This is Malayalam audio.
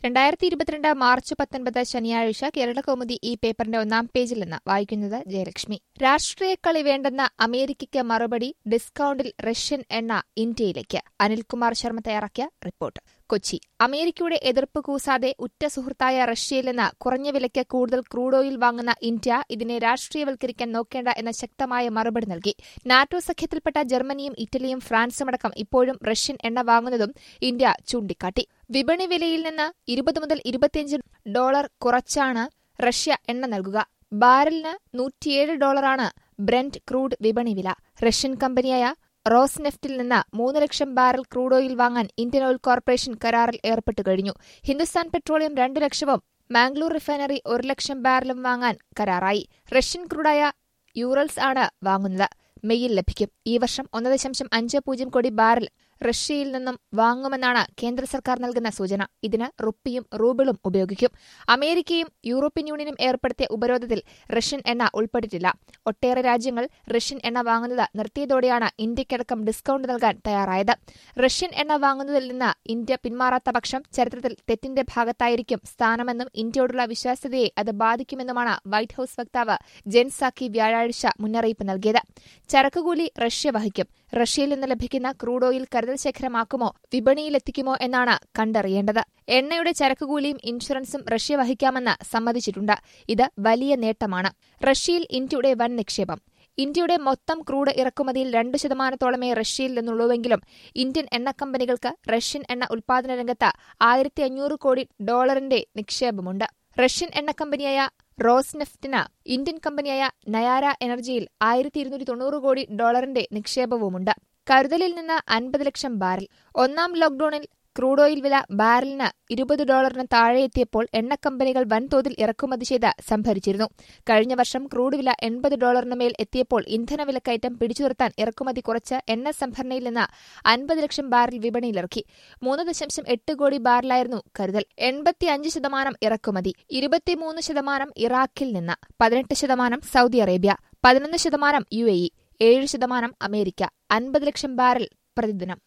രണ്ടായിരത്തി ഇരുപത്തിരണ്ട് മാർച്ച് പത്തൊൻപത് ശനിയാഴ്ച കേരളകൗമുദി ഈ പേപ്പറിന്റെ ഒന്നാം പേജിൽ നിന്ന് വായിക്കുന്നത് ജയലക്ഷ്മി രാഷ്ട്രീയ കളി വേണ്ടെന്ന അമേരിക്കയ്ക്ക് മറുപടി ഡിസ്കൌണ്ടിൽ റഷ്യൻ എണ്ണ ഇന്ത്യയിലേക്ക് അനിൽകുമാർ ശർമ്മ തയ്യാറാക്കിയ റിപ്പോർട്ട് കൊച്ചി അമേരിക്കയുടെ എതിർപ്പ് കൂസാതെ ഉറ്റ സുഹൃത്തായ റഷ്യയിൽ നിന്ന് കുറഞ്ഞ വിലയ്ക്ക് കൂടുതൽ ക്രൂഡ് ഓയിൽ വാങ്ങുന്ന ഇന്ത്യ ഇതിനെ രാഷ്ട്രീയവൽക്കരിക്കാൻ നോക്കേണ്ട എന്ന ശക്തമായ മറുപടി നൽകി നാറ്റോ സഖ്യത്തിൽപ്പെട്ട ജർമ്മനിയും ഇറ്റലിയും ഫ്രാൻസുമടക്കം ഇപ്പോഴും റഷ്യൻ എണ്ണ വാങ്ങുന്നതും ഇന്ത്യ ചൂണ്ടിക്കാട്ടി വിപണി വിലയിൽ നിന്ന് ഇരുപത് മുതൽ ഇരുപത്തിയഞ്ച് ഡോളർ കുറച്ചാണ് റഷ്യ എണ്ണ നൽകുക ബാരലിന് നൂറ്റിയേഴ് ഡോളറാണ് ബ്രെന്റ് ക്രൂഡ് വിപണി വില റഷ്യൻ കമ്പനിയായ റോസ്നെഫ്റ്റിൽ നിന്ന് മൂന്ന് ലക്ഷം ബാരൽ ക്രൂഡ് ഓയിൽ വാങ്ങാൻ ഇന്ത്യൻ ഓയിൽ കോർപ്പറേഷൻ കരാറിൽ ഏർപ്പെട്ടു കഴിഞ്ഞു ഹിന്ദുസ്ഥാൻ പെട്രോളിയം രണ്ട് ലക്ഷവും മാംഗ്ലൂർ റിഫൈനറി ഒരു ലക്ഷം ബാരലും വാങ്ങാൻ കരാറായി റഷ്യൻ ക്രൂഡായ യൂറൽസ് ആണ് വാങ്ങുന്നത് മെയ്യിൽ ലഭിക്കും ഈ വർഷം ഒന്ന് ദശാംശം അഞ്ച് പൂജ്യം കോടി ബാരൽ റഷ്യയിൽ നിന്നും വാങ്ങുമെന്നാണ് കേന്ദ്ര സർക്കാർ നൽകുന്ന സൂചന ഇതിന് റുപ്പിയും റൂബിളും ഉപയോഗിക്കും അമേരിക്കയും യൂറോപ്യൻ യൂണിയനും ഏർപ്പെടുത്തിയ ഉപരോധത്തിൽ റഷ്യൻ എണ്ണ ഉൾപ്പെട്ടിട്ടില്ല ഒട്ടേറെ രാജ്യങ്ങൾ റഷ്യൻ എണ്ണ വാങ്ങുന്നത് നിർത്തിയതോടെയാണ് ഇന്ത്യക്കടക്കം ഡിസ്കൌണ്ട് നൽകാൻ തയ്യാറായത് റഷ്യൻ എണ്ണ വാങ്ങുന്നതിൽ നിന്ന് ഇന്ത്യ പിന്മാറാത്ത പക്ഷം ചരിത്രത്തിൽ തെറ്റിന്റെ ഭാഗത്തായിരിക്കും സ്ഥാനമെന്നും ഇന്ത്യയോടുള്ള വിശ്വാസ്യതയെ അത് ബാധിക്കുമെന്നുമാണ് വൈറ്റ് ഹൌസ് വക്താവ് ജെൻ സാക്കി വ്യാഴാഴ്ച മുന്നറിയിപ്പ് നൽകിയത് ചരക്കുകൂലി റഷ്യ വഹിക്കും റഷ്യയിൽ നിന്ന് ലഭിക്കുന്ന ക്രൂഡ് ഓയിൽ കരുതൽ ശേഖരമാക്കുമോ വിപണിയിലെത്തിക്കുമോ എന്നാണ് കണ്ടറിയേണ്ടത് എണ്ണയുടെ ചരക്കുകൂലിയും ഇൻഷുറൻസും റഷ്യ വഹിക്കാമെന്ന് സമ്മതിച്ചിട്ടുണ്ട് ഇത് വലിയ നേട്ടമാണ് റഷ്യയിൽ ഇന്ത്യയുടെ വൻ നിക്ഷേപം ഇന്ത്യയുടെ മൊത്തം ക്രൂഡ് ഇറക്കുമതിയിൽ രണ്ട് ശതമാനത്തോളമേ റഷ്യയിൽ നിന്നുള്ളൂവെങ്കിലും ഇന്ത്യൻ എണ്ണ കമ്പനികൾക്ക് റഷ്യൻ എണ്ണ ഉൽപാദന രംഗത്ത് ആയിരത്തി അഞ്ഞൂറ് കോടി ഡോളറിന്റെ നിക്ഷേപമുണ്ട് റഷ്യൻ എണ്ണ കമ്പനിയായ റോസ്നെഫ്റ്റിന് ഇന്ത്യൻ കമ്പനിയായ നയാര എനർജിയിൽ ആയിരത്തി ഇരുന്നൂറ്റി തൊണ്ണൂറ് കോടി ഡോളറിന്റെ നിക്ഷേപവുമുണ്ട് കരുതലിൽ നിന്ന് അൻപത് ലക്ഷം ബാരൽ ഒന്നാം ലോക്ഡൌണിൽ ക്രൂഡ് ഓയിൽ വില ബാരലിന് ഇരുപത് ഡോളറിന് താഴെ എത്തിയപ്പോൾ എണ്ണ കമ്പനികൾ വൻതോതിൽ ഇറക്കുമതി ചെയ്ത് സംഭരിച്ചിരുന്നു കഴിഞ്ഞ വർഷം ക്രൂഡ് വില എൺപത് ഡോളറിന് മേൽ എത്തിയപ്പോൾ ഇന്ധന വിലക്കയറ്റം പിടിച്ചു നിർത്താൻ ഇറക്കുമതി കുറച്ച് എണ്ണ സംഭരണയിൽ നിന്ന് അൻപത് ലക്ഷം ബാരൽ വിപണിയിലിറക്കി മൂന്ന് ദശാംശം എട്ട് കോടി ബാരലായിരുന്നു കരുതൽ എൺപത്തിയഞ്ച് ശതമാനം ഇറക്കുമതി ഇരുപത്തിമൂന്ന് ശതമാനം ഇറാഖിൽ നിന്ന് പതിനെട്ട് ശതമാനം സൗദി അറേബ്യ പതിനൊന്ന് ശതമാനം യു എ ഇ ഏഴ് ശതമാനം അമേരിക്ക അൻപത് ലക്ഷം ബാരൽ പ്രതിദിനം